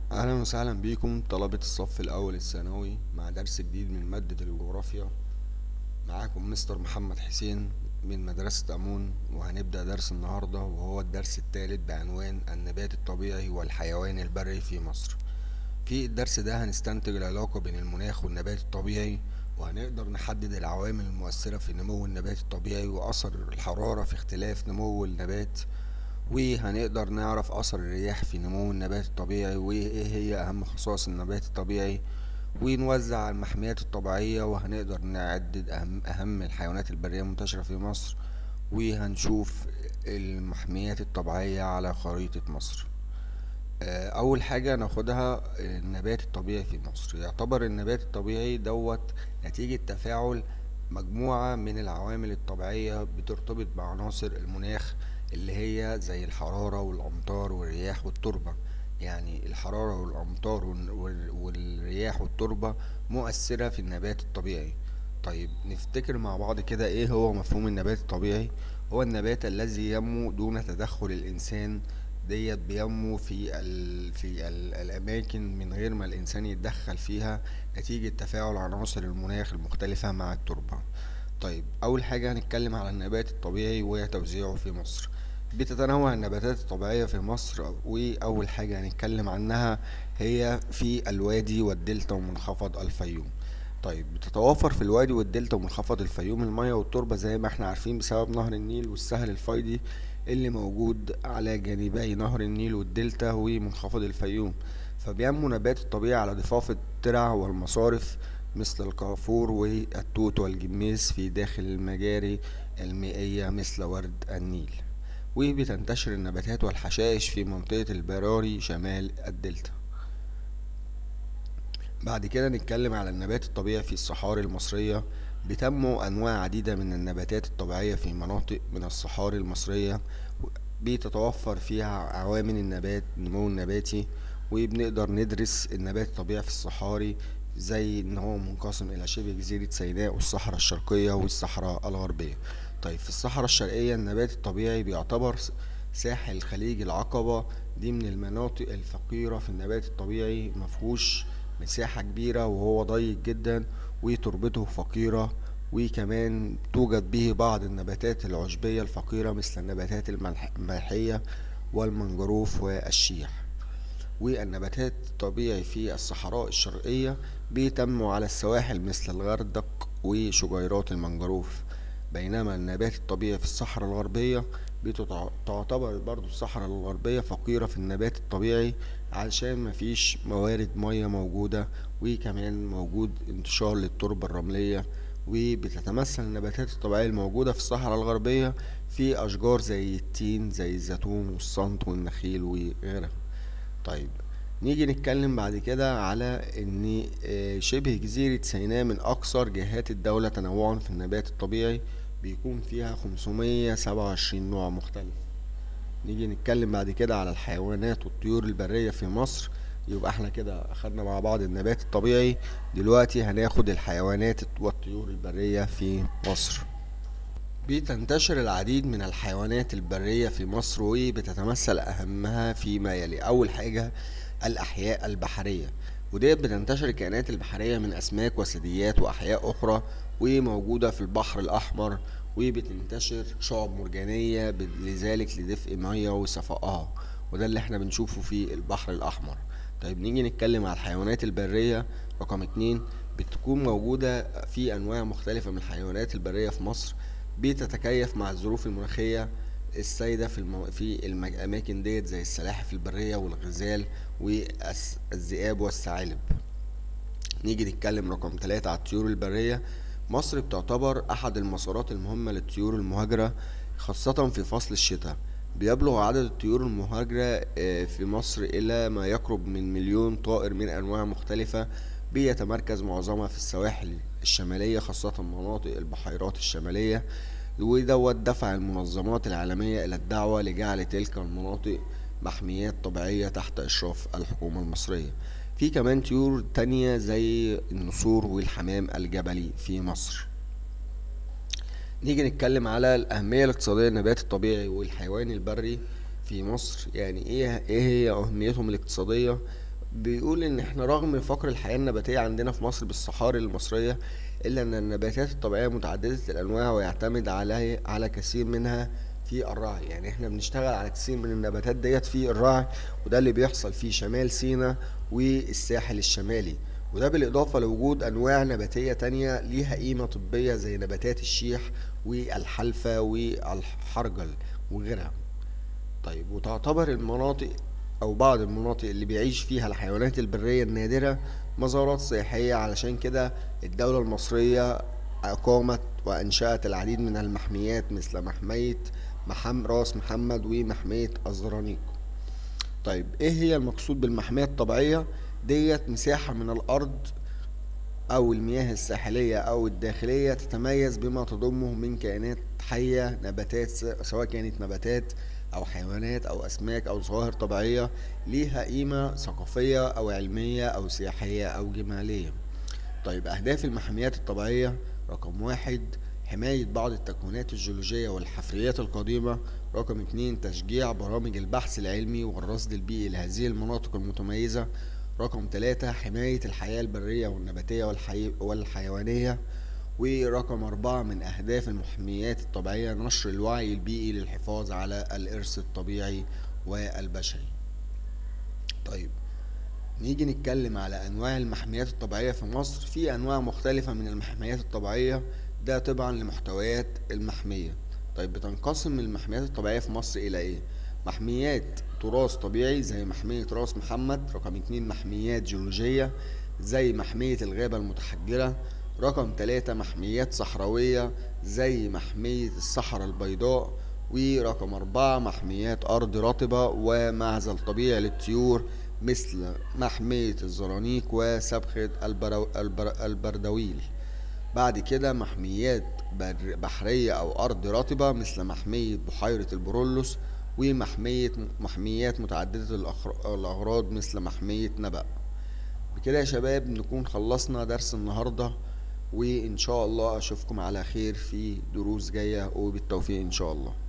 أهلا وسهلا بيكم طلبة الصف الأول الثانوي مع درس جديد من مادة الجغرافيا معاكم مستر محمد حسين من مدرسة أمون وهنبدأ درس النهاردة وهو الدرس الثالث بعنوان النبات الطبيعي والحيوان البري في مصر في الدرس ده هنستنتج العلاقة بين المناخ والنبات الطبيعي وهنقدر نحدد العوامل المؤثرة في نمو النبات الطبيعي وأثر الحرارة في اختلاف نمو النبات وهنقدر نعرف أثر الرياح في نمو النبات الطبيعي وإيه هي أهم خصائص النبات الطبيعي ونوزع المحميات الطبيعية وهنقدر نعدد أهم, أهم الحيوانات البرية المنتشرة في مصر وهنشوف المحميات الطبيعية على خريطة مصر أول حاجة ناخدها النبات الطبيعي في مصر يعتبر النبات الطبيعي دوت نتيجة تفاعل مجموعة من العوامل الطبيعية بترتبط بعناصر المناخ اللي هي زي الحرارة والأمطار والرياح والتربة يعني الحرارة والأمطار والرياح والتربة مؤثرة في النبات الطبيعي طيب نفتكر مع بعض كده ايه هو مفهوم النبات الطبيعي هو النبات الذي ينمو دون تدخل الإنسان ديت بينمو في ال في ال الأماكن من غير ما الإنسان يتدخل فيها نتيجة تفاعل عناصر المناخ المختلفة مع التربة طيب أول حاجة هنتكلم على النبات الطبيعي وهي توزيعه في مصر بتتنوع النباتات الطبيعية في مصر وأول حاجة هنتكلم عنها هي في الوادي والدلتا ومنخفض الفيوم طيب بتتوفر في الوادي والدلتا ومنخفض الفيوم المياه والتربة زي ما احنا عارفين بسبب نهر النيل والسهل الفيضي اللي موجود على جانبي نهر النيل والدلتا ومنخفض الفيوم فبينمو نبات الطبيعة على ضفاف الترع والمصارف مثل الكافور والتوت والجميز في داخل المجاري المائية مثل ورد النيل وبتنتشر النباتات والحشائش في منطقة البراري شمال الدلتا بعد كده نتكلم على النبات الطبيعي في الصحاري المصرية بتنمو أنواع عديدة من النباتات الطبيعية في مناطق من الصحاري المصرية بتتوفر فيها عوامل النبات النمو النباتي وبنقدر ندرس النبات الطبيعي في الصحاري زي ان هو منقسم الى شبه جزيرة سيناء والصحراء الشرقية والصحراء الغربية طيب في الصحراء الشرقية النبات الطبيعي بيعتبر ساحل خليج العقبة دي من المناطق الفقيرة في النبات الطبيعي مفهوش مساحة كبيرة وهو ضيق جدا وتربته فقيرة وكمان توجد به بعض النباتات العشبية الفقيرة مثل النباتات الملحية والمنجروف والشيح والنباتات الطبيعي في الصحراء الشرقية بتنمو على السواحل مثل الغردق وشجيرات المنجروف بينما النبات الطبيعي في الصحراء الغربية تعتبر برضو الصحراء الغربية فقيرة في النبات الطبيعي علشان مفيش موارد مياه موجودة وكمان موجود انتشار للتربة الرملية وبتتمثل النباتات الطبيعية الموجودة في الصحراء الغربية في أشجار زي التين زي الزيتون والصمت والنخيل وغيرها طيب نيجي نتكلم بعد كده على ان شبه جزيرة سيناء من اكثر جهات الدولة تنوعا في النبات الطبيعي بيكون فيها 527 نوع مختلف نيجي نتكلم بعد كده على الحيوانات والطيور البرية في مصر يبقى احنا كده اخدنا مع بعض النبات الطبيعي دلوقتي هناخد الحيوانات والطيور البرية في مصر بتنتشر العديد من الحيوانات البرية في مصر وبتتمثل أهمها فيما يلي أول حاجة الأحياء البحرية وديت بتنتشر الكائنات البحرية من أسماك وثدييات وأحياء أخرى وموجودة في البحر الأحمر وبتنتشر شعب مرجانية لذلك لدفء مية وصفائها وده اللي احنا بنشوفه في البحر الأحمر طيب نيجي نتكلم على الحيوانات البرية رقم اتنين بتكون موجودة في أنواع مختلفة من الحيوانات البرية في مصر بتتكيف مع الظروف المناخية السائدة في المو... في الأماكن ديت زي السلاحف البرية والغزال والذئاب والثعالب نيجي نتكلم رقم ثلاثة على الطيور البرية مصر بتعتبر أحد المسارات المهمة للطيور المهاجرة خاصة في فصل الشتاء بيبلغ عدد الطيور المهاجرة في مصر إلى ما يقرب من مليون طائر من أنواع مختلفة بيتمركز معظمها في السواحل الشمالية خاصة مناطق البحيرات الشمالية ودوت دفع المنظمات العالمية إلى الدعوة لجعل تلك المناطق محميات طبيعية تحت إشراف الحكومة المصرية في كمان طيور تانية زي النسور والحمام الجبلي في مصر نيجي نتكلم على الأهمية الاقتصادية للنبات الطبيعي والحيوان البري في مصر يعني ايه ايه هي اهميتهم الاقتصادية بيقول ان احنا رغم فقر الحياة النباتية عندنا في مصر بالصحاري المصرية الا ان النباتات الطبيعية متعددة الانواع ويعتمد على على كثير منها في الرعي يعني احنا بنشتغل على كثير من النباتات ديت في الرعي وده اللي بيحصل في شمال سيناء والساحل الشمالي وده بالإضافة لوجود أنواع نباتية تانية ليها قيمة طبية زي نباتات الشيح والحلفة والحرجل وغيرها طيب وتعتبر المناطق أو بعض المناطق اللي بيعيش فيها الحيوانات البرية النادرة مزارات سياحية علشان كده الدولة المصرية أقامت وأنشأت العديد من المحميات مثل محمية محم راس محمد ومحمية الزرانيق طيب ايه هي المقصود بالمحمية الطبيعية ديت مساحة من الأرض أو المياه الساحلية أو الداخلية تتميز بما تضمه من كائنات حية نباتات سواء كانت نباتات أو حيوانات أو أسماك أو ظواهر طبيعية ليها قيمة ثقافية أو علمية أو سياحية أو جمالية طيب أهداف المحميات الطبيعية رقم واحد حماية بعض التكوينات الجيولوجية والحفريات القديمة رقم اتنين تشجيع برامج البحث العلمي والرصد البيئي لهذه المناطق المتميزة رقم ثلاثة حماية الحياة البرية والنباتية والحي... والحيوانية ورقم أربعة من أهداف المحميات الطبيعية نشر الوعي البيئي للحفاظ على الإرث الطبيعي والبشري طيب نيجي نتكلم على أنواع المحميات الطبيعية في مصر في أنواع مختلفة من المحميات الطبيعية ده طبعا لمحتويات المحمية طيب بتنقسم المحميات الطبيعية في مصر إلى إيه؟ محميات تراث طبيعي زي محمية راس محمد رقم اتنين محميات جيولوجية زي محمية الغابة المتحجرة رقم تلاتة محميات صحراوية زي محمية الصحراء البيضاء ورقم أربعة محميات أرض رطبة ومعزل طبيعي للطيور مثل محمية الزرانيق وسبخة البرو... البر... البردويل بعد كده محميات بر... بحرية أو أرض رطبة مثل محمية بحيرة البرولوس ومحمية محميات متعددة الأغراض مثل محمية نبأ بكده يا شباب نكون خلصنا درس النهاردة وإن شاء الله أشوفكم على خير في دروس جاية وبالتوفيق إن شاء الله